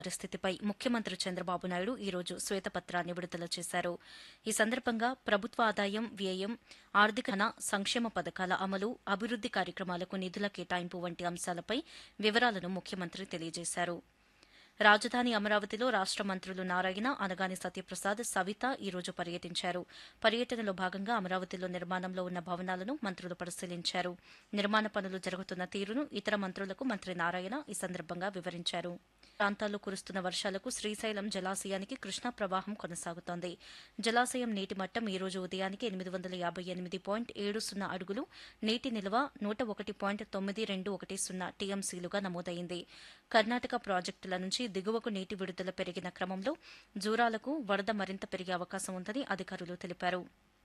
పరిస్థితిపై ముఖ్యమంత్రి చంద్రబాబు నాయుడు ఈ రోజు శ్వేతపత్రాన్ని విడుదల చేశారు ఈ సందర్భంగా ప్రభుత్వ ఆదాయం వ్యయం ఆర్థిక ధన సంక్షేమ పథకాల అమలు అభివృద్ది కార్యక్రమాలకు నిధుల కేటాయింపు వంటి అంశాలపై వివరాలను ముఖ్యమంత్రి తెలియజేశారు రాజధాని అమరావతిలో రాష్ట మంత్రులు నారాయణ అనగాని సత్యప్రసాద్ సవిత ఈ రోజు పర్యటించారు పర్యటనలో భాగంగా అమరావతిలో నిర్మాణంలో ఉన్న భవనాలను మంత్రులు పరిశీలించారు నిర్మాణ పనులు జరుగుతున్న తీరును ఇతర మంత్రులకు మంత్రి నారాయణ ఈ సందర్భంగా వివరించారు ప్రాంతాల్లో కురుస్తున్న వర్షాలకు శ్రీశైలం జలాశయానికి కృష్ణా ప్రవాహం కొనసాగుతోంది జలాశయం నీటి మట్టం ఈ రోజు ఉదయానికి ఎనిమిది వందల యాభై ఎనిమిది పాయింట్ ఏడు సున్నా అడుగులు నీటి నిల్వ నూట ఒకటి పాయింట్ తొమ్మిది రెండు ఒకటి సున్నా టీఎంసీలుగా నమోదైంది కర్ణాటక ప్రాజెక్టుల నుంచి దిగువకు నీటి విడుదల పెరిగిన క్రమంలో జూరాలకు వరద మరింత పెరిగే అవకాశం ఉందని అధికారులు తెలిపారు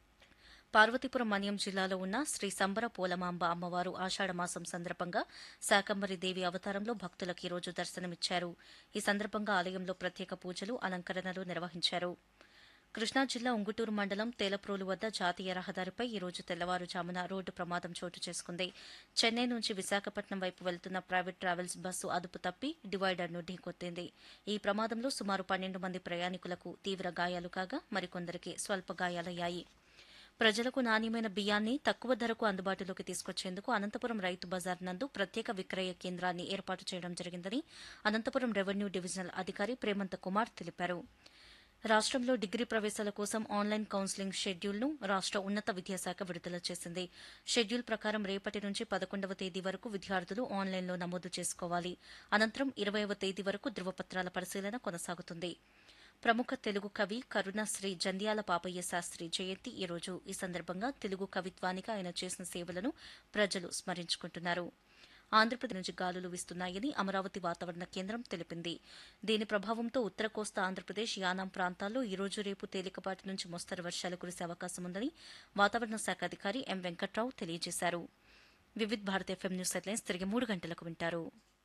పార్వతీపురం మన్యం జిల్లాలో ఉన్న శ్రీ సంబర పోలమాంబ అమ్మవారు ఆషాఢమాసం సందర్భంగా శాకంబరి దేవి అవతారంలో భక్తులకు ఈ రోజు దర్శనమిచ్చారు ఈ సందర్భంగా ఆలయంలో ప్రత్యేక పూజలు అలంకరణలు నిర్వహించారు కృష్ణా జిల్లా ఉంగుటూరు మండలం తేలప్రోలు వద్ద జాతీయ రహదారిపై ఈ రోజు తెల్లవారుజామున రోడ్డు ప్రమాదం చోటు చేసుకుంది చెన్నై నుంచి విశాఖపట్నం వైపు వెళ్తున్న ప్రైవేట్ ట్రావెల్స్ బస్సు అదుపు తప్పి డివైడర్ను ఢీకొట్టింది ఈ ప్రమాదంలో సుమారు పన్నెండు మంది ప్రయాణికులకు తీవ్ర గాయాలు కాగా మరికొందరికి స్వల్ప గాయాలయ్యాయి ప్రజలకు నాణ్యమైన బియ్యాన్ని తక్కువ ధరకు అందుబాటులోకి తీసుకొచ్చేందుకు అనంతపురం రైతు బజార్ నందు ప్రత్యేక విక్రయ కేంద్రాన్ని ఏర్పాటు చేయడం జరిగిందని అనంతపురం రెవెన్యూ డివిజనల్ అధికారి ప్రేమంత కుమార్ తెలిపారు రాష్ట్రంలో డిగ్రీ ప్రవేశాల కోసం ఆన్లైన్ కౌన్సిలింగ్ షెడ్యూల్ను రాష్ట్ర ఉన్నత విద్యాశాఖ విడుదల చేసింది షెడ్యూల్ ప్రకారం రేపటి నుంచి పదకొండవ తేదీ వరకు విద్యార్థులు ఆన్లైన్లో నమోదు చేసుకోవాలి అనంతరం ఇరవైవ తేదీ వరకు ధృవపత్రాల పరిశీలన కొనసాగుతుంది ప్రముఖ తెలుగు కవి కరుణశ్రీ జంధ్యాల పాపయ్య శాస్త్రి జయంతి ఈ రోజు ఈ సందర్భంగా తెలుగు కవిత్వానికి ఆయన చేసిన సేవలను ప్రజలు స్మరించుకుంటున్నారు ఆంధ్రప్రదేశ్ నుంచి గాలులు వీస్తున్నాయని అమరావతి వాతావరణ కేంద్రం తెలిపింది దీని ప్రభావంతో ఉత్తర కోస్తా ఆంధ్రప్రదేశ్ యానాం ప్రాంతాల్లో ఈ రోజు రేపు తేలికపాటి నుంచి మోస్తరు వర్షాలు కురిసే అవకాశం ఉందని వాతావరణ శాఖ అధికారి ఎం వెంకట్రావు తెలియజేశారు Vividh Bharat FM news headlines తిరిగి మూడు గంటలకు వింటారు